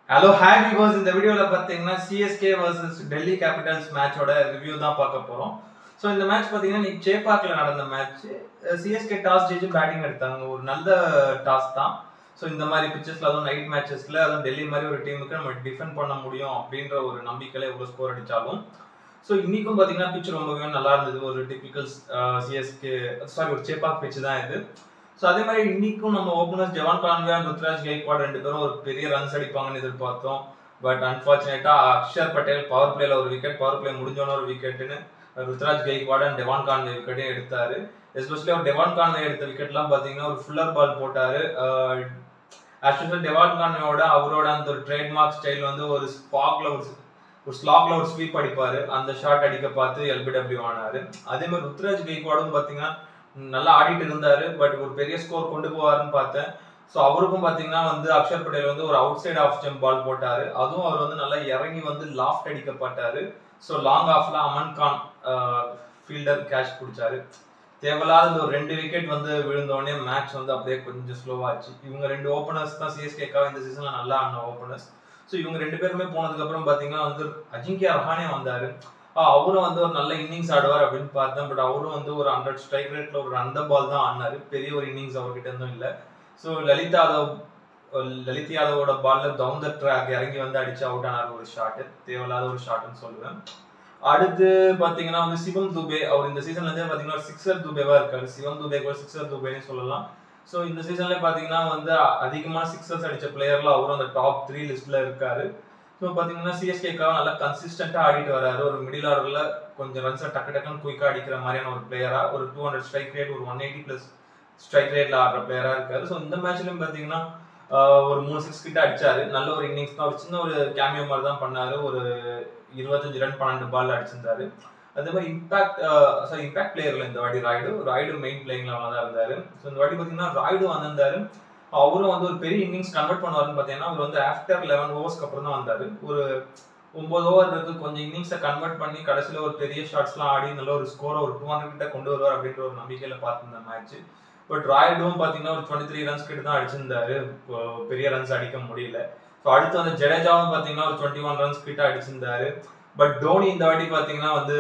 hello hi viewers இந்த வீடியோவில் பார்த்தீங்கன்னா சிஎஸ்கே வர்சஸ் டெல்லி கேபிட்டல்ஸ் மேட்சோட ரிவ்யூ தான் பார்க்க போகிறோம் ஸோ இந்த மேட்ச் பார்த்தீங்கன்னா இன்னைக்கு சேப்பாக்கில் நடந்த மேட்ச் சிஎஸ்கே டாஸ் ஜெயிச்சு பேட்டிங் எடுத்தாங்க ஒரு நல்ல டாஸ் தான் ஸோ இந்த மாதிரி பிச்சர்ஸ்ல அதுவும் நைட் மேட்சஸ்ல அதுவும் டெல்லி மாதிரி ஒரு டீமுக்கு நம்ம டிஃபெண்ட் பண்ண முடியும் அப்படின்ற ஒரு நம்பிக்கையில எவ்வளோ ஸ்கோர் அடிச்சாலும் ஸோ இன்னைக்கும் பார்த்தீங்கன்னா பிச் ரொம்பவே நல்லா இருந்தது ஒரு டிபிக்கல் சிஎஸ்கே சாரி ஒரு சேப்பாக் பிச் தான் இது ஸோ அதே மாதிரி இன்னைக்கும் நம்ம ஓப்பனர்ஸ் ஜவான் கான்வே அண்ட் ருத்ராஜ் கைக்வாட் ரெண்டு பேரும் ஒரு பெரிய ரன்ஸ் அடிப்பாங்கன்னு எதிர்பார்த்தோம் பட் அன்பார்ச்சுனேட்டா அக்ஷர் பட்டேல் பவர் பிளேல ஒரு விக்கெட் பவர் பிளே முடிஞ்சோன ஒரு விக்கெட்டுன்னு Ruturaj Gaikwad and Devon Conway விக்கெட்டையும் எடுத்தாரு எஸ்பெஷலி அவர் டெவான் கான்வே எடுத்த விக்கெட்லாம் பார்த்தீங்கன்னா ஒரு ஃபுல்லர் பால் போட்டாரு ஆக்சுவலாக டெவான் கான்வேயோட அவரோட அந்த ஒரு ட்ரேட்மார்க் ஸ்டைல் வந்து ஒரு ஸ்பாக்ல ஒரு ஒரு ஸ்லாக்ல ஒரு ஸ்வீப் அடிப்பாரு அந்த ஷாட் அடிக்க பார்த்து எல்பிடபிள்யூ ஆனாரு அதே மாதிரி ருத்ராஜ் கைக்வாடும் பார்த்தீங்கன்னா நல்லா ஆடிட்டு இருந்தாரு பட் ஒரு பெரிய ஸ்கோர் கொண்டு போவாருன்னு பார்த்தேன் ஸோ அவருக்கும் பார்த்தீங்கன்னா வந்து அக்ஷர் பட்டேல் வந்து ஒரு outside off jump ball போட்டாரு அதுவும் அவர் வந்து நல்லா இறங்கி வந்து லாஃப்ட் அடிக்கப்பட்டாரு ஸோ லாங் ஆஃப்ல அமன் கான் ஃபீல்டர் கேட்ச் பிடிச்சாரு தேவையில்லாத ஒரு ரெண்டு விக்கெட் வந்து விழுந்தோடனே மேட்ச் வந்து அப்படியே கொஞ்சம் ஸ்லோவாச்சு இவங்க ரெண்டு ஓப்பனர்ஸ் தான் சிஎஸ்கேக்காக இந்த சீசன்ல நல்லா ஆடின ஓப்பனர்ஸ் ஸோ இவங்க ரெண்டு பேருமே போனதுக்கு அப்புறம் பார்த்தீங்கன்னா வந்து அஜிங்கியா ரஹானே வந்தாரு அவரும் வந்து ஒரு நல்ல இன்னிங்ஸ் ஆடுவார் அப்படின்னு பார்த்தேன் பட் அவரும் வந்து ஒரு ஹண்ட்ரட் ஸ்ட்ரைக் ரேட்ல ஒரு அந்த பால் தான் ஆடினாரு பெரிய ஒரு இன்னிங்ஸ் அவர்கிட்ட இருந்தும் இல்லை ஸோ லலித் யாதவ் லலித் யாதவோட பால்ல டவுன் த ட்ராக் இறங்கி வந்து அடிச்சு அவுட் ஆனார் ஒரு ஷாட் தேவையில்லாத ஒரு ஷாட்னு சொல்லுவேன் அடுத்து பாத்தீங்கன்னா வந்து சிவம் துபே அவர் இந்த சீசன்ல இருந்தே பாத்தீங்கன்னா சிக்ஸர் துபேவா இருக்காரு சிவம் துபே கூட சிக்ஸர் துபேன்னு சொல்லலாம் ஸோ இந்த சீசன்ல பாத்தீங்கன்னா வந்து அதிகமான சிக்ஸர்ஸ் அடிச்ச பிளேயர்ல அவரும் அந்த டாப் த்ரீ லிஸ்ட்ல இருக்காரு ஸோ பார்த்தீங்கன்னா சிஎஸ்கேக்காக நல்லா கன்சிஸ்டண்டாக ஆடிட்டு வராரு ஒரு மிடில் ஆர்டரில் கொஞ்சம் ரன்ஸை டக்கு டக்குன்னு குயிக்காக அடிக்கிற மாதிரியான ஒரு பிளேயராக ஒரு டூ ஹண்ட்ரட் ஸ்ட்ரைக் ரேட் ஒரு ஒன் எயிட்டி ப்ளஸ் ஸ்ட்ரைக் ரேட்டில் ஆடுற பிளேயராக இருக்காரு ஸோ இந்த மேட்ச்லையும் பார்த்தீங்கன்னா ஒரு மூணு சிக்ஸ் கிட்ட அடிச்சாரு நல்ல ஒரு இன்னிங்ஸ் தான் ஒரு சின்ன ஒரு கேமியோ மாதிரி தான் பண்ணாரு ஒரு இருபத்தஞ்சு ரன் பன்னெண்டு பால் அடிச்சிருந்தாரு அதே மாதிரி இம்பாக்ட் சாரி இம்பாக்ட் பிளேயர்ல இந்த வாட்டி ராய்டு ராய்டு மெயின் பிளேயிங் லெவலில் தான் இருந்தாரு ஸோ இந்த வாட்டி பார்த்தீங்கன்னா ராய்டு வந்திருந்தாரு அவரும் வந்து ஒரு பெரிய இன்னிங்ஸ் கன்வெர்ட் பண்ணுவாருன்னு பார்த்தீங்கன்னா அவர் வந்து ஆஃப்டர் லெவன் ஓவர்ஸ்க்கு அப்புறம் தான் வந்தார் ஒரு ஒன்பது ஓவர் இருக்கு கொஞ்சம் இன்னிங்ஸை கன்வெர்ட் பண்ணி கடைசியில் ஒரு பெரிய ஷாட்ஸ்லாம் ஆடி நல்ல ஒரு ஸ்கோரை ஒரு டூ ஹண்ட்ரட் கிட்ட கொண்டு வருவார் அப்படின்ற ஒரு நம்பிக்கையில் பார்த்துருந்த மேட்ச் பட் ராய்டும் பார்த்தீங்கன்னா ஒரு டுவெண்ட்டி த்ரீ ரன்ஸ் கிட்ட தான் அடிச்சிருந்தாரு பெரிய ரன்ஸ் அடிக்க முடியல ஸோ அடுத்து வந்து ஜடேஜாவும் பார்த்தீங்கன்னா ஒரு டுவெண்ட்டி ஒன் ரன்ஸ் கிட்ட அடிச்சிருந்தாரு பட் டோனி இந்த வாட்டி பார்த்தீங்கன்னா வந்து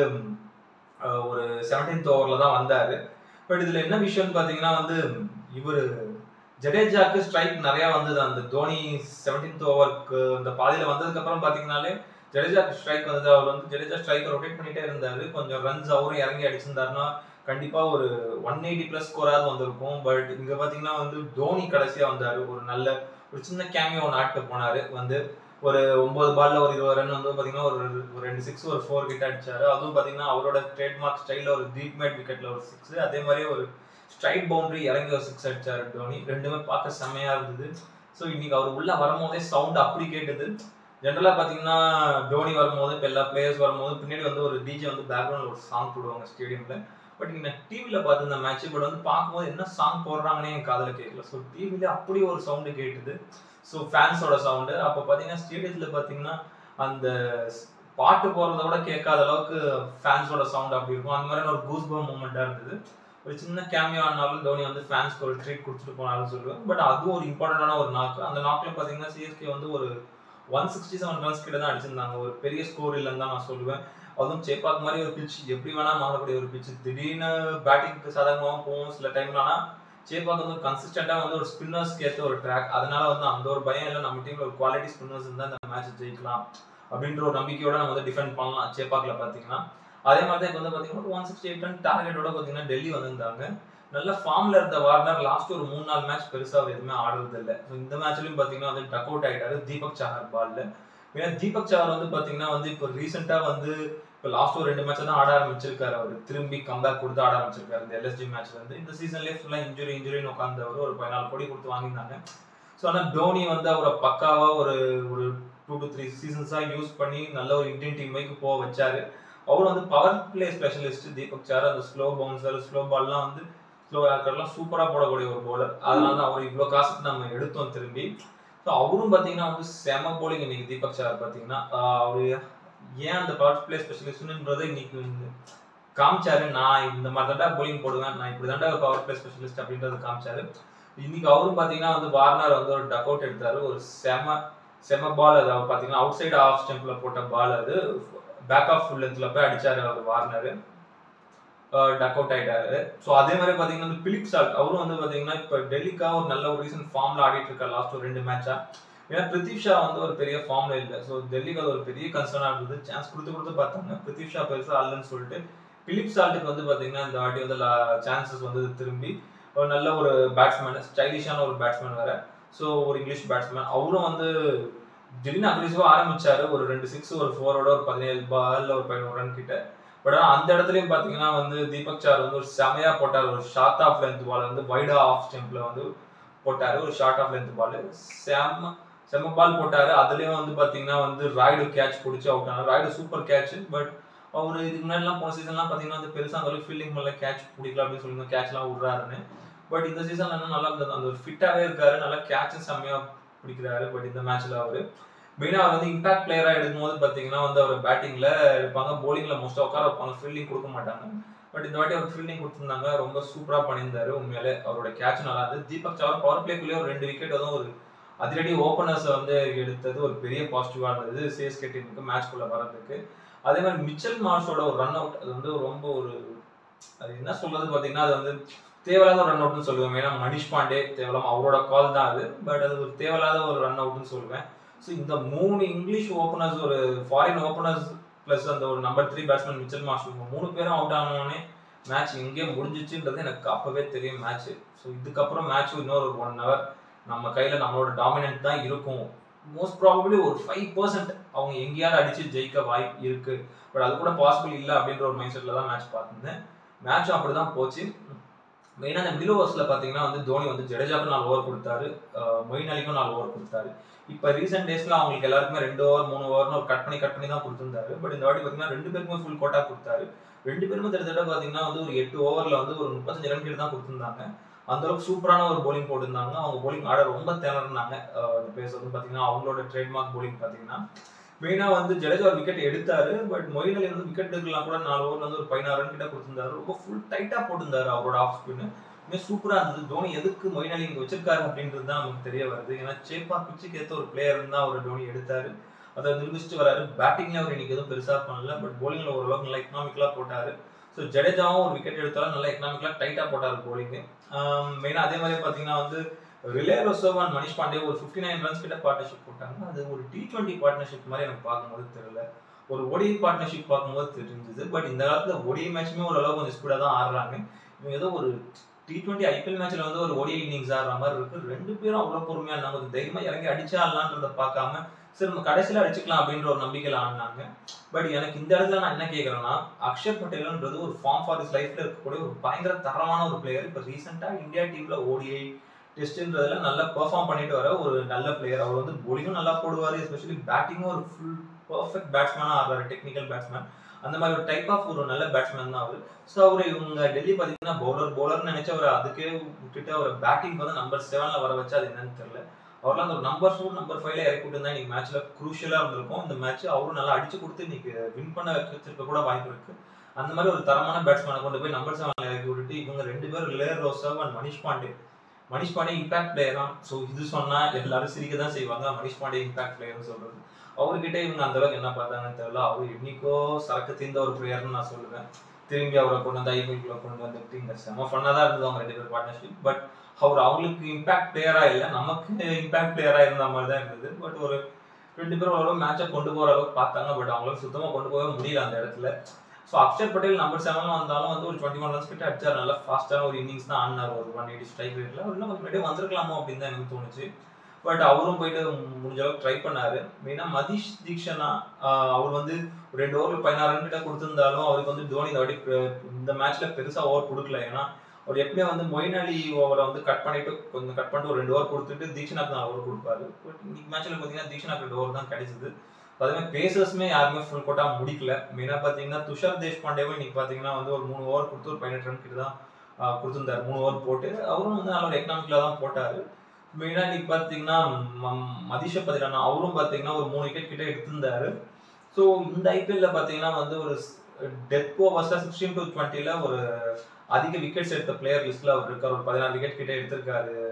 ஒரு செவன்டீன்த் ஓவரில் தான் வந்தார் பட் இதில் என்ன விஷயம்னு பார்த்தீங்கன்னா வந்து இவர் ஜடேஜாக்கு ஸ்ட்ரைக் நிறைய வந்தது அந்த தோனி செவன்டீன்த் ஓவருக்கு அந்த பாதியில வந்ததுக்கு அப்புறம் பாத்தீங்கன்னாலே ஜடேஜாக்கு ஸ்ட்ரைக் வந்தது அவர் வந்து ஜடேஜா ஸ்ட்ரைக் ரொட்டேட் பண்ணிட்டே இருந்தாரு கொஞ்சம் ரன்ஸ் அவரும் இறங்கி அடிச்சிருந்தாருன்னா கண்டிப்பா ஒரு ஒன் எயிட்டி பிளஸ் ஸ்கோராவது வந்திருக்கும் பட் இங்க பாத்தீங்கன்னா வந்து தோனி கடைசியா வந்தாரு ஒரு நல்ல ஒரு சின்ன கேமியோ நாட்டு போனாரு வந்து ஒரு ஒன்பது பால்ல ஒரு இருபது ரன் வந்து பாத்தீங்கன்னா ஒரு ஒரு ரெண்டு சிக்ஸ் ஒரு ஃபோர் கிட்ட அடிச்சாரு அதுவும் பாத்தீங்கன்னா அவரோட ட்ரேட்மார்க் ஸ்டைல்ல ஒரு டீப் மேட் விக்கெட்ல ஒரு சிக்ஸ் அதே மாதிரி ஒரு ஸ்ட்ரைட் பவுண்டரி இறங்கி ஒரு சிக்ஸ் அடிச்சாரு டோனி ரெண்டுமே பார்க்க செம்மையா இருந்தது ஸோ இன்னைக்கு அவர் உள்ள வரும்போதே சவுண்ட் அப்படி கேட்டது ஜென்ரலா பாத்தீங்கன்னா டோனி வரும்போது இப்போ எல்லா பிளேயர்ஸ் வரும்போது பின்னாடி வந்து ஒரு டிஜே வந்து பேக்ரவுண்ட்ல ஒரு சாங் போடுவாங்க ஸ்டேடியம்ல பட் இங்க டிவியில பார்த்து இந்த மேட்ச் பட் வந்து பார்க்கும்போது என்ன சாங் போடுறாங்கன்னே என் காதல கேட்கல ஸோ டிவில அப்படி ஒரு சவுண்டு கேட்டுது ஸோ ஃபேன்ஸோட சவுண்டு அப்போ பார்த்தீங்கன்னா ஸ்டேடியத்தில் பார்த்தீங்கன்னா அந்த பாட்டு போகிறத விட கேட்காத அளவுக்கு ஃபேன்ஸோட சவுண்ட் அப்படி இருக்கும் அந்த மாதிரி ஒரு கூஸ்பம் மூமெண்ட்டாக இருந்தது ஒரு சின்ன கேமியோ ஆனாலும் தோனி வந்து ஃபேன்ஸ்க்கு ஒரு ட்ரீட் கொடுத்துட்டு போனாலும் சொல்லுவேன் பட் அதுவும் ஒரு இம்பார்ட்டண்டான ஒரு நாக்கு அந்த நாக்கில் பார்த்தீங்கன்னா சிஎஸ்கே வந்து ஒரு ஒன் சிக்ஸ்டி செவன் ரன்ஸ் கிட்ட தான் அடிச்சிருந்தாங்க ஒரு பெரிய ஸ்கோர் இல்லைன்னு தான் நான் சொல்லுவேன் அதுவும் சேப்பாக் மாதிரி ஒரு பிச் எப்படி வேணா மாறக்கூடிய ஒரு பிச் திடீர்னு பேட்டிங்க்கு சாதகமாக போகும் சில டைம்ல ஆனால் சேப்பாக் வந்து கன்சிஸ்டண்டாக வந்து ஒரு ஸ்பின்னர்ஸ்க்கு ஏற்ற ஒரு ட்ராக் அதனால வந்து அந்த ஒரு பயம் இல்லை நம்ம டீம்ல ஒரு குவாலிட்டி ஸ்பின்னர்ஸ் இருந்தால் அந்த மேட்ச் ஜெயிக்கலாம் அப்படின்ற ஒரு நம்பிக்கையோட நம்ம வந்து டிஃபெண்ட் பண்ணலாம் சேப்பாக்ல பார்த்தீங்கன்னா அதே மாதிரி தான் இப்போ வந்து பார்த்தீங்கன்னா ஒன் சிக்ஸ்டி எயிட் ரன் டார்கெட்டோட பார்த்தீங்கன்னா டெல்லி வந்திருந்தாங்க நல்ல ஃபார்ம்ல இருந்த வார்னர் லாஸ்ட் ஒரு மூணு நாலு மேட்ச் பெருசாக அவர் எதுவுமே ஆடுறது இல்லை ஸோ இந்த மேட்ச்லையும் பார்த்தீங்கன்னா வந்து டக் அவுட் ஆகிட்டாரு தீபக் சாகர் பால்ல ஏன்னா தீபக் சாகர் வந்து பார்த்தீங்கன்னா வந்து இப்போ ரீசெண்டாக வந்து இப்போ லாஸ்ட் ஒரு ரெண்டு மேட்ச் தான் ஆட ஆரம்பிச்சிருக்காரு அவர் திரும்பி கம்பேக் கொடுத்து ஆட ஆரம்பிச்சிருக்காரு இந்த எல்எஸ்டி மேட்ச்ல இருந்து இந்த சீசன்லேயே ஃபுல்லாக இன்ஜுரி இன்ஜுரின்னு உட்காந்தவர் ஒரு பதினாலு கோடி கொடுத்து வாங்கியிருந்தாங்க ஸோ ஆனால் தோனி வந்து அவரை பக்காவா ஒரு ஒரு டூ டு த்ரீ சீசன்ஸாக யூஸ் பண்ணி நல்ல ஒரு இந்தியன் டீம் வைக்கு போக வச்சாரு அவர் வந்து power play specialist Deepak Chahar அந்த ஸ்லோ பவுன்சர் ஸ்லோ பால்லாம் வந்து ஸ்லோ ஆக்கர்லாம் சூப்பராக போடக்கூடிய ஒரு பவுலர் அதனால தான் அவர் இவ்வளோ காசுக்கு நம்ம எடுத்தோம் திரும்பி ஸோ அவரும் பார்த்தீங்கன்னா வந்து செம போலிங் இன்னைக்கு தீபக் சார் பார்த்தீங்கன்னா அவர் ஏன் அந்த பவர் பிளே ஸ்பெஷலிஸ்ட்ன்றதை இன்னைக்கு காமிச்சாரு நான் இந்த மாதிரி தாண்டா போலிங் போடுவேன் நான் இப்படி தாண்டா பவர் பிளே ஸ்பெஷலிஸ்ட் அப்படின்றது காமிச்சாரு இன்னைக்கு அவரும் பார்த்தீங்கன்னா வந்து வார்னர் வந்து ஒரு டக் அவுட் எடுத்தாரு ஒரு செம செம பால் அது அவர் பார்த்தீங்கன்னா அவுட் சைடு ஆஃப் ஸ்டெம்பில் போட்ட பால் அது பேக் ஆஃப் ஃபுல் லென்த்தில் போய் அடிச்சாரு அவர் வார்னர் டக் அவுட் ஆயிட்டாரு ஸோ அதே மாதிரி பார்த்தீங்கன்னா வந்து பிலிப் சால்ட் அவரும் வந்து பார்த்தீங்கன்னா இப்போ டெல்லிக்காக ஒரு நல்ல ஒரு ரீசன் ஃபார்ம்ல ஆடிட்டு இருக்காரு லாஸ்ட் ஒரு ரெண்டு மேட்சா ஏன்னா பிரித்திவ் ஷா வந்து ஒரு பெரிய ஃபார்ம்ல இல்லை ஸோ டெல்லிக்கு அது ஒரு பெரிய கன்சர்னா இருந்தது சான்ஸ் கொடுத்து கொடுத்து பார்த்தாங்க பிரித்திவ் ஷா பெருசாக அல்லன்னு சொல்லிட்டு பிலிப் சால்ட்டுக்கு வந்து பார்த்தீங்கன்னா இந்த வாட்டி வந்து சான்சஸ் வந்து திரும்பி ஒரு நல்ல ஒரு பேட்ஸ்மேன் ஸ்டைலிஷான ஒரு பேட்ஸ்மேன் வேற ஸோ ஒரு இங்கிலீஷ் பேட்ஸ்மேன் அவரும் வந்து திடீர்னு அக்ரெசிவாக ஆரம்பிச்சாரு ஒரு ரெண்டு சிக்ஸ் ஒரு ஃபோரோட ஒரு பதினேழு பால்ல ஒரு பதினோரு ரன் கிட்ட பட் ஆனால் அந்த இடத்துலையும் பார்த்தீங்கன்னா வந்து தீபக் சார் வந்து ஒரு செமையா போட்டார் ஒரு ஷார்ட் ஆஃப் லென்த் பால் வந்து வைடா ஆஃப் ஸ்டெம்ப்ல வந்து போட்டாரு ஒரு ஷார்ட் ஆஃப் லென்த் பால் செம்ம செம்ம பால் போட்டாரு அதுலயும் வந்து பாத்தீங்கன்னா வந்து ராய்டு கேட்ச் பிடிச்சி அவுட் ஆனார் ராய்டு சூப்பர் கேட்ச் பட் அவர் இதுக்கு முன்னாடிலாம் போன சீசன்லாம் பார்த்தீங்கன்னா வந்து பெருசாக அந்த அளவுக்கு ஃபீல்டிங் மேலே கேட்ச் பிடிக்கல அப்படின்னு சொல்லி கேட்ச்லாம் விட்றாருன்னு பட் இந்த சீசன் என்ன நல்லா இருந்தது அந்த ஒரு ஃபிட்டாகவே இருக்காரு நல்லா கேட்சும் செம்மையாக பிடிக்கிறாரு பட் இந்த மேட்ச்ல அவரு மெயினாக அவர் வந்து இம்பாக்ட் பிளேயராக எடுக்கும்போது பார்த்தீங்கன்னா வந்து அவர் பேட்டிங்கில் எடுப்பாங்க போலிங்கில் மோஸ்ட்டாக உட்கார வைப்பாங்க ஃபீல்டிங் கொடுக்க மாட்டாங்க பட் இந்த வாட்டி அவர் ஃபீல்டிங் கொடுத்துருந்தாங்க ரொம்ப சூப்பராக பண்ணியிருந்தாரு உண்மையிலே அவரோட கேட்ச் நல்லா இருந்தது தீபக் சார் பவர் பிளேக்குள்ளேயே ஒரு ரெண்டு விக்கெட் அதுவும் ஒரு அதிரடி ஓப்பனர்ஸை வந்து எடுத்தது ஒரு பெரிய பாசிட்டிவாக இருந்தது சிஎஸ்கே டீமுக்கு மேட்ச்குள்ளே வரதுக்கு அதே மாதிரி மிச்சல் மார்ஷோட ஒரு ரன் அவுட் அது வந்து ரொம்ப ஒரு அது என்ன சொல்றது பார்த்தீங்கன்னா அது வந்து தேவையில்லாத ஒரு ரன் அவுட்னு சொல்லுவேன் ஏன்னா மனிஷ் பாண்டே தேவையில்லாம அவரோட கால் தான் அது பட் அது ஒரு தேவையில்லாத ஒரு ரன் அவுட்னு சொல்லுவேன் ஸோ இந்த மூணு இங்கிலீஷ் ஓப்பனர்ஸ் ஒரு ஃபாரின் ஓப்பனர்ஸ் ப்ளஸ் அந்த ஒரு number three batsman Mitchell Marsh இவங்க மூணு பேரும் அவுட் ஆனோடனே மேட்ச் எங்கேயே முடிஞ்சிச்சுன்றது எனக்கு அப்பவே தெரியும் மேட்ச் ஸோ இதுக்கப்புறம் மேட்ச் இன்னொரு ஒரு ஒன் ஹவர் நம்ம கையில் நம்மளோட டாமினன்ட் தான் இருக்கும் மோஸ்ட் ப்ராபப்ளி ஒரு ஃபைவ் பர்சன்ட் அவங்க எங்கேயாவது அடிச்சு ஜெயிக்க வாய்ப்பு இருக்கு பட் அது கூட பாசிபிள் இல்லை அப்படின்ற ஒரு மைண்ட் செட்டில் தான் மேட்ச் பார்த்துருந்தேன் மேட்ச் அப்படி தான் போச்சு மெயினாக அந்த மிடில் ஓவர்ஸில் பார்த்தீங்கன்னா வந்து தோனி வந்து ஜடேஜாவுக்கு நாலு ஓவர் கொடுத்தாரு மொயின் அலிக்கும் நாலு ஓவர் கொடுத்தாரு இப்போ ரீசெண்ட் டேஸில் அவங்களுக்கு எல்லாருக்குமே ரெண்டு ஓவர் மூணு ஓவர்னு ஒரு கட் பண்ணி கட் பண்ணி தான் கொடுத்துருந்தாரு பட் இந்த வாட்டி பார்த்தீங்கன்னா ரெண்டு பேருக்குமே ஃபுல் கோட்டா கொடுத்தாரு ரெண்டு பேருமே கிட்டத்தட்ட பார்த்தீங்கன்னா வந்து ஒரு எட்டு ஓவரில் வந்து ஒரு முப்பத்தஞ்சு ரன் கிட்ட தான் கொடுத்துருந்தாங்க அந்த அளவுக்கு சூப்பரான ஒரு போலிங் போட்டிருந்தாங்க அவங்க போலிங் ஆட ரொம்ப திணறினாங்க அந்த பேஸ் வந்து பார்த்தீங்கன்னா அவங்களோட ட்ரேட்மார்க் போலிங் பார்த்தீங்கன்னா மெயினாக வந்து ஜடேஜா ஒரு விக்கெட் எடுத்தாரு பட் மொயின் அலி வந்து விக்கெட் எடுக்கலாம் கூட நாலு ஓவர் வந்து ஒரு பதினாறு ரன் கிட்ட கொடுத்திருந்தாரு ரொம்ப ஃபுல் டைட்டாக போட்டிருந்தாரு அவரோட ஆஃப் ஸ்பின் மிக சூப்பராக இருந்தது தோனி எதுக்கு மொயின் அலி இங்கே வச்சிருக்காரு அப்படின்றது தான் நமக்கு தெரிய வருது ஏன்னா சேப்பா பிச்சுக்கு ஏற்ற ஒரு பிளேயர் தான் அவர் தோனி எடுத்தாரு அதை நிரூபிச்சுட்டு வராரு பேட்டிங்ல அவர் இன்னைக்கு எதுவும் பெருசாக பண்ணல பட் போலிங்ல ஓரளவுக்கு நல்லா எக்கனாமிக்கலாக போட்டாரு ஸோ ஜடேஜாவும் ஒரு விக்கெட் எடுத்தாலும் நல்லா எக்கனாமிக்கலாக டைட்டாக போட்டார் போலிங்கு மெயினாக அதே மாதிரி பார்த்தீங்கன்னா வந்து Rilee Rossouw and Manish Pandey ஒரு ஃபிஃப்டி நைன் ரன்ஸ் கிட்ட பார்ட்னர்ஷிப் போட்டாங்க அது ஒரு டி டுவெண்ட்டி பார்ட்னர்ஷிப் மாதிரி எனக்கு பார்க்கும்போது தெரியல ஒரு ஒடி பார்ட்னர்ஷிப் பார்க்கும்போது தெரிஞ்சது பட் இந்த காலத்தில் ஒடி மேட்சுமே ஓரளவு கொஞ்சம் ஸ்பீடாக தான் ஆடுறாங்க இவங்க ஏதோ ஒரு டி டுவெண்ட்டி ஐபிஎல் மேட்ச்ல வந்து ஒரு ஓடி இன்னிங்ஸ் ஆடுற மாதிரி இருக்கு ரெண்டு பேரும் அவ்வளோ பொறுமையாக இருந்தாங்க கொஞ்சம் தைரியமாக இறங்கி அடிச்சா ஆடலான்றத பார்க்காம சரி நம்ம கடைசியில் அடிச்சுக்கலாம் அப்படின்ற ஒரு நம்பிக்கையில் ஆடினாங்க பட் எனக்கு இந்த இடத்துல நான் என்ன கேட்குறேன்னா அக்ஷர் பட்டேல்ன்றது ஒரு ஃபார்ம் ஃபார் இஸ் லைஃப்ல இருக்கக்கூடிய ஒரு பயங்கர தரமான ஒரு பிளேயர் இப்போ ரீசெண்டாக இந்தியா டீம்ல ஓடிஐ டெஸ்ட்ன்றதுல நல்லா பெர்ஃபார்ம் பண்ணிட்டு வர ஒரு நல்ல பிளேயர் அவர் வந்து போலிங்கும் நல்லா போடுவார் எஸ்பெஷலி பேட்டிங்கும் ஒரு ஃபுல் பர்ஃபெக்ட் பேட்ஸ்மேனாக ஆடுறாரு டெக்னிக்கல் பேட்ஸ்மேன் அந்த மாதிரி ஒரு டைப் ஆஃப் ஒரு நல்ல பேட்ஸ்மேன் தான் அவர் ஸோ அவர் இவங்க டெல்லி பார்த்தீங்கன்னா பவுலர் பவுலர்னு நினைச்சு அவர் அதுக்கே விட்டுட்டு அவர் பேட்டிங் வந்து நம்பர் செவனில் வர வச்சு அது என்னன்னு தெரியல அவர்லாம் அந்த ஒரு நம்பர் ஃபோர் நம்பர் ஃபைவ்ல இறக்கி விட்டு இன்னைக்கு மேட்ச்ல குரூஷியலா இருந்திருக்கும் இந்த மேட்ச் அவரும் நல்லா அடிச்சு கொடுத்து இன்னைக்கு வின் பண்ண வச்சிருக்க கூட வாய்ப்பு இருக்கு அந்த மாதிரி ஒரு தரமான பேட்ஸ்மேனை கொண்டு போய் நம்பர் செவன்ல இறக்கி விட்டுட்டு இவங்க ரெண்டு பேரும் Rilee Rossouw and Manish Pandey Manish Pandey impact player தான் ஸோ இது சொன்னா எல்லாரும் சிரிக்க தான் செய்வாங்க மணிஷ் பாண்டே இம்பாக்ட் பிளேயர்னு சொல்றது அவர்கிட்ட இவங்க அந்த அளவுக்கு என்ன பார்த்தாங்கன்னு தெரியல அவர் என்னைக்கோ சரக்கு தீர்ந்த ஒரு பிளேயர்னு நான் சொல்லுவேன் திரும்பி அவரை கொண்டு வந்து ஐபிஎல்குள்ள கொண்டு வந்துட்டு இங்க செம ஃபன்னாக தான் இருந்தது அவங்க ரெண்டு பேர் பார்ட்னர்ஷிப் பட் அவர் அவங்களுக்கு இம்பாக்ட் பிளேயரா இல்லை நமக்கு இம்பாக்ட் பிளேயரா இருந்த மாதிரி தான் இருந்தது பட் ஒரு ரெண்டு பேரும் ஓரளவு மேட்சை கொண்டு போற அளவுக்கு பார்த்தாங்க பட் அவங்களால சுத்தமா கொண்டு போகவே முடியல அந்த இடத்துல ஸோ அக்ஷர் பட்டேல் நம்பர் செவன்ல வந்தாலும் வந்து ஒரு டுவெண்ட்டி ஒன் ரன்ஸ் கிட்ட அடிச்சார் நல்லா ஃபாஸ்டான ஒரு இன்னிங்ஸ் தான் ஆடினார் ஒரு ஒன் எயிட்டி ஸ்ட்ரைக் ரேட்ல இன்னும் கொஞ்சம் முன்னாடியே வந்திருக்கலாமோ அப்படின்னு தான் எனக்கு தோணுச்சு பட் அவரும் போயிட்டு முடிஞ்ச அளவுக்கு ட்ரை பண்ணாரு மெயினாக மதீஷ் தீக்ஷனா அவர் வந்து ரெண்டு ஓவர் பதினாறு ரன் கிட்ட கொடுத்திருந்தாலும் அவருக்கு வந்து தோனி இந்த வாட்டி இந்த மேட்ச்ல பெருசா ஓவர் கொடுக்கல ஏன்னா அவர் எப்பயுமே வந்து மொயின் அலி ஓவரை வந்து கட் பண்ணிட்டு கொஞ்சம் கட் பண்ணிட்டு ஒரு ரெண்டு ஓவர் கொடுத்துட்டு தீக்ஷனாக்கு நாலு ஓவர் கொடுப்பாரு பட் இன்னைக்கு மேட்ச்ல பார்த்தீங்கன்னா தீக்ஷனாக்கு ரெண்டு ஓவர் தான் கிடைச்சது அதே மாதிரி பேசர்ஸுமே யாருமே ஃபுல் கோட்டா முடிக்கல மெயினாக பார்த்தீங்கன்னா துஷார் தேஷ்பாண்டேவும் இன்னைக்கு பார்த்தீங்கன்னா வந்து ஒரு மூணு ஓவர் கொடுத்து ஒரு பதினெட்டு ரன் கிட்ட தான் கொடுத்துருந்தாரு மூணு ஓவர் போட்டு அவரும் வந்து நல்ல ஒரு எக்கனாமிக்கில் தான் போட்டாரு மெயினாக இன்னைக்கு பார்த்தீங்கன்னா மதிஷ பதிலானா அவரும் பார்த்தீங்கன்னா ஒரு மூணு விக்கெட் கிட்ட எடுத்திருந்தாரு ஸோ இந்த ஐபிஎல்ல பார்த்தீங்கன்னா வந்து ஒரு டெத் ஓவர்ஸ்ல சிக்ஸ்டீன் டு டுவெண்ட்டில ஒரு அதிக விக்கெட்ஸ் எடுத்த பிளேயர் லிஸ்ட்ல அவர் இருக்கார் ஒரு பதினாறு விக்கெட் கிட்ட எடுத்திருக்காரு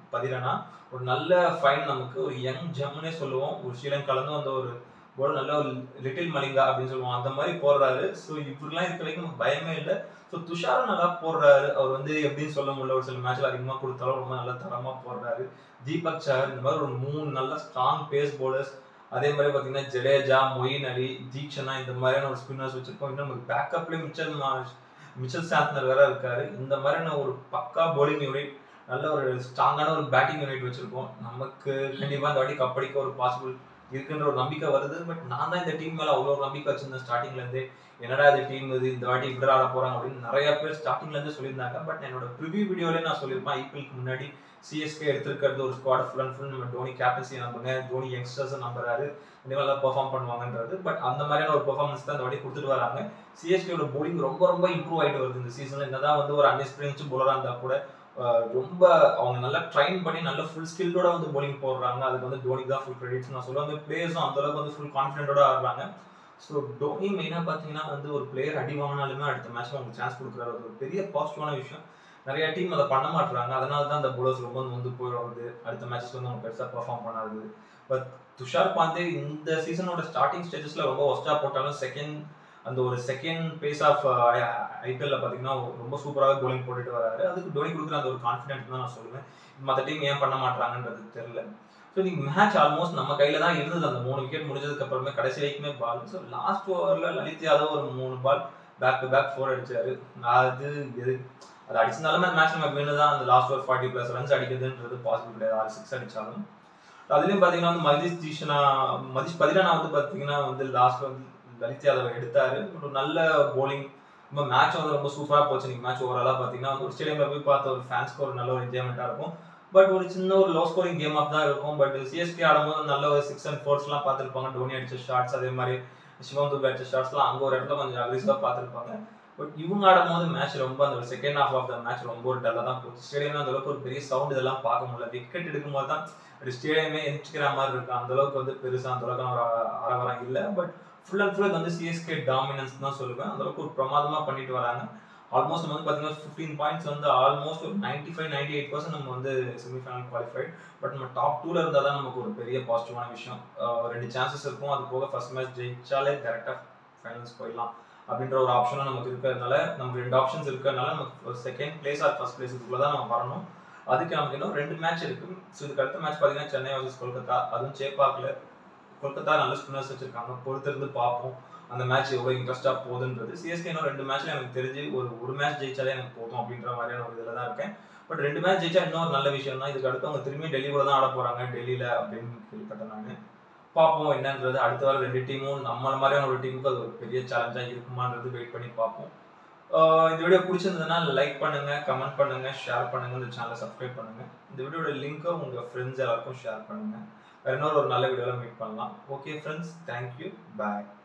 பதிரனா ஒரு நல்ல ஃபைன் நமக்கு ஒரு யங் ஜம்முனே சொல்லுவோம் ஒரு ஸ்ரீலங்காலேருந்து வந்த ஒரு ஒரு நல்ல ஒரு லிட்டில் மலிங்கா அப்படின்னு சொல்லுவோம் அந்த மாதிரி போடுறாரு ஸோ இவருலாம் இருக்க வரைக்கும் நமக்கு பயமே இல்லை ஸோ துஷாரும் நல்லா போடுறாரு அவர் வந்து எப்படின்னு சொல்ல முடியல ஒரு சில மேட்ச்ல அதிகமாக கொடுத்தாலும் ரொம்ப நல்ல தரமாக போடுறாரு தீபக் சார் இந்த மாதிரி ஒரு மூணு நல்ல ஸ்ட்ராங் பேஸ் போலர்ஸ் அதே மாதிரி பார்த்தீங்கன்னா ஜடேஜா மொயின் அலி தீக்ஷனா இந்த மாதிரியான ஒரு ஸ்பின்னர்ஸ் வச்சிருக்கோம் இன்னும் நமக்கு பேக்கப்லேயே மிச்சல் மா- மிச்சல் சாந்த்னர் வேற இருக்காரு இந்த மாதிரியான ஒரு பக்கா bowling யூனிட் நல்ல ஒரு ஸ்ட்ராங்கான ஒரு பேட்டிங் யூனிட் வச்சிருக்கோம் நமக்கு கண்டிப்பாக இந்த வாட்டி கப்படிக்க ஒரு பாசிபிள் இருக்குன்ற ஒரு நம்பிக்கை வருது பட் நான் தான் இந்த டீம் மேல அவ்வளோ ஒரு நம்பிக்கை வச்சிருந்தேன் ஸ்டார்டிங்ல இருந்தே என்னடா இந்த டீம் இது இந்த வாட்டி இப்படி ஆட போறாங்க அப்படின்னு நிறைய பேர் ஸ்டார்டிங்ல இருந்து சொல்லியிருந்தாங்க பட் என்னோட ப்ரிவியூ வீடியோல நான் சொல்லியிருப்பேன் ஐபிஎல்க்கு முன்னாடி சிஎஸ்கே எடுத்திருக்கிறது ஒரு ஸ்குவாட் ஃபுல் அண்ட் ஃபுல் நம்ம டோனி கேப்டன்சி நம்புங்க டோனி யங்ஸ்டர்ஸ் நம்புறாரு இந்த நல்லா பெர்ஃபார்ம் பண்ணுவாங்கன்றது பட் அந்த மாதிரியான ஒரு பெர்ஃபார்மன்ஸ் தான் இந்த வாட்டி கொடுத்துட்டு வராங்க சிஎஸ்கேயோட bowling ரொம்ப ரொம்ப இம்ப்ரூவ் ஆயிட்டு வருது இந்த சீசன்ல என்னதான் வந்து ஒரு அன்எக்ஸ்பீரியன்ஸ் bowler இருந்தா கூட ஆஹ் ரொம்ப அவங்க நல்லா ட்ரைன் பண்ணி நல்ல ஃபுல் ஸ்கில்டோட வந்து bowling போடுறாங்க அதுக்கு வந்து தோனிக்கு தான் ஃபுல் கிரெடிட்ஸ் நான் சொல்லுவேன் அந்த பிளேயர்ஸும் அந்த அளவுக்கு வந்து ஃபுல் கான்ஃபிடென்ட்டோட ஆடுறாங்க ஸோ டோனி மெயினாக பார்த்தீங்கன்னா வந்து ஒரு பிளேயர் அடி வாங்கினாலுமே அடுத்த மேட்ச்ல உங்களுக்கு சான்ஸ் கொடுக்குறாரு அது ஒரு பெரிய பாசிட்டிவான விஷயம் நிறைய டீம் அதை பண்ண மாட்டுறாங்க அதனால தான் அந்த bowlers ரொம்ப வந்து போயிடுறது அடுத்த மேட்சஸ் வந்து அவங்க பெருசாக பெர்ஃபார்ம் பண்ணாது பட் துஷார் பாண்டே இந்த சீசனோட ஸ்டார்டிங் ஸ்டேஜஸ்ல ரொம்ப ஒஸ்டா போட்டாலும் செகண்ட் அந்த ஒரு செகண்ட் பேஸ் ஆஃப் ஐபிஎல்ல பார்த்தீங்கன்னா ரொம்ப சூப்பராக bowling போட்டுட்டு வராரு அதுக்கு டோனி கொடுக்குற அந்த ஒரு கான்ஃபிடென்ட் தான் நான் சொல்லுவேன் மற்ற டீம் ஏன் பண்ண மாட்டாங்கன்றது தெரியல ஸோ இன்னைக்கு மேட்ச் ஆல்மோஸ்ட் நம்ம கையில தான் இருந்தது அந்த மூணு விக்கெட் முடிஞ்சதுக்கு அப்புறமே கடைசி வரைக்குமே பால் ஸோ லாஸ்ட் ஓவரில் லலித் யாதவ் ஒரு மூணு ball back to back four அடிச்சாரு அது எது அது அடிச்சிருந்தாலுமே அந்த மேட்ச் நம்ம வின்னு தான் அந்த last over forty plus runs அடிக்கிறதுன்றது பாசிபிள் கிடையாது ஆறு சிக்ஸ் அடிச்சாலும் அதுலயும் பாத்தீங்கன்னா வந்து மதிஷ் தீஷனா மதிஷ் பதிலானா வந்து பாத்தீங்கன்னா வந்து லாஸ்ட்ல வந்து லலித் யாதவ் எடுத்தாரு ஒரு நல்ல bowling ரொம்ப மேட்ச் வந்து ரொம்ப சூப்பரா போச்சு நீங்க மேட்ச் ஓவராலா பாத்தீங்கன்னா வந்து ஒரு ஸ்டேடியம்ல போய் பார்த்த ஒரு ஃபேன்ஸ்க்கு ஒரு நல்ல ஒரு என்ஜாய்மெண்டா இருக்கும் பட் ஒரு சின்ன ஒரு லோ ஸ்கோரிங் கேம் ஆஃப் தான் இருக்கும் பட் சிஎஸ்கே ஆடும்போது நல்ல ஒரு சிக்ஸ் அண்ட் ஃபோர்ஸ் எல்லாம் பார்த்திருப்பாங்க டோனி அடிச்ச ஷாட்ஸ் அதே மாதிரி சிவம் துபே அடிச்ச ஷாட்ஸ்லாம் அங்க ஒரு இடத்துல கொஞ்சம் அக்ரெசிவா பார்த்திருப்பாங்க பட் இவங்க ஆடும்போது மேட்ச் ரொம்ப அந்த ஒரு second half of the match ரொம்ப ஒரு டல்லா தான் போச்சு ஸ்டேடியம்ல அந்த அளவுக்கு ஒரு பெரிய சவுண்ட் இதெல்லாம் பார்க்க முடியல விக்கெட் எடுக்கும்போது தான் ஒரு ஸ்டேடியமே எந்திரிக்கிற மாதிரி இருக்கு அந்த அளவுக்கு வந்து பெருசா அந்த அளவுக்கு ஒரு அரவரம் இல்லை பட் ஃபுல் அண்ட் ஃபுல் வந்து சிஎஸ்கே டாமினன்ஸ் தான் சொல்லுவேன் அந்த அளவுக்கு ஒரு பிரமாதமா பண்ணிட்டு வராங்க ஆல்மோஸ்ட் நம்ம வந்து பார்த்தீங்கன்னா ஃபிஃப்டீன் பாயிண்ட்ஸ் வந்து ஆல்மோஸ்ட் ஒரு ninety five ninety eight percent நம்ம வந்து செமிஃபைனல் குவாலிஃபைட் பட் நம்ம டாப் டூல இருந்தால் தான் நமக்கு ஒரு பெரிய பாசிட்டிவான விஷயம் ஆஹ் ரெண்டு சான்சஸ் இருக்கும் அது போக ஃபர்ஸ்ட் மேட்ச் ஜெயிச்சாலே டேரெக்டாக ஃபைனல்ஸ் போயிடலாம் அப்படின்ற ஒரு ஆப்ஷனும் நமக்கு இருக்கிறதுனால நமக்கு ரெண்டு ஆப்ஷன்ஸ் இருக்கிறதுனால நமக்கு second place or first place இதுக்குள்ள தான் நம்ம வரணும் அதுக்கு நமக்கு இன்னும் ரெண்டு மேட்ச் இருக்கு ஸோ இதுக்கு அடுத்த மேட்ச் பார்த்தீங்கன்னா சென்னை வர்சஸ் கொல்கத்தா அதுவும் சேப்பாக்கில் கொல்கத்தா நல்ல ஸ்பின்னர்ஸ் வச்சிருக்காங்க பொறுத்திருந்து பார்ப்போம் அந்த மேட்ச் எவ்வளோ இன்ட்ரெஸ்டாக போகுதுன்றது சிஎஸ்கே இன்னும் ரெண்டு மேட்ச்ல எனக்கு தெரிஞ்சு ஒரு ஒரு மேட்ச் ஜெயிச்சாலே எனக்கு போதும் அப்படின்ற மாதிரியான ஒரு இதில் தான் இருக்கேன் பட் ரெண்டு மேட்ச் ஜெயிச்சா இன்னொரு நல்ல விஷயம் தான் இதுக்கு அடுத்து அவங்க திரும்பி டெல்லி கூட தான் ஆட போறாங்க டெல்லியில அப்படின்னு கேள்விப்பட்டேன் நான் பார்ப்போம் என்னன்றது அடுத்த வாரம் ரெண்டு டீமும் நம்மள மாதிரியான ஒரு டீமுக்கு அது ஒரு பெரிய சேலஞ்சா இருக்குமான்றது வெயிட் பண்ணி பார்ப்போம் ஆஹ் இந்த வீடியோ பிடிச்சிருந்ததுன்னா லைக் பண்ணுங்க கமெண்ட் பண்ணுங்க ஷேர் பண்ணுங்க இந்த சேனலை சப்ஸ்கிரைப் பண்ணுங்க இந்த வீடியோட லிங்கை உங்க ஃப்ரெண்ட்ஸ் எல்லாருக்கும் ஷேர் பண்ணுங்க வேற இன்னொரு ஒரு நல்ல வீடியோல மீட் பண்ணலாம் ஓகே ஃப்ரெண்ட்ஸ் தேங்க்யூ பாய்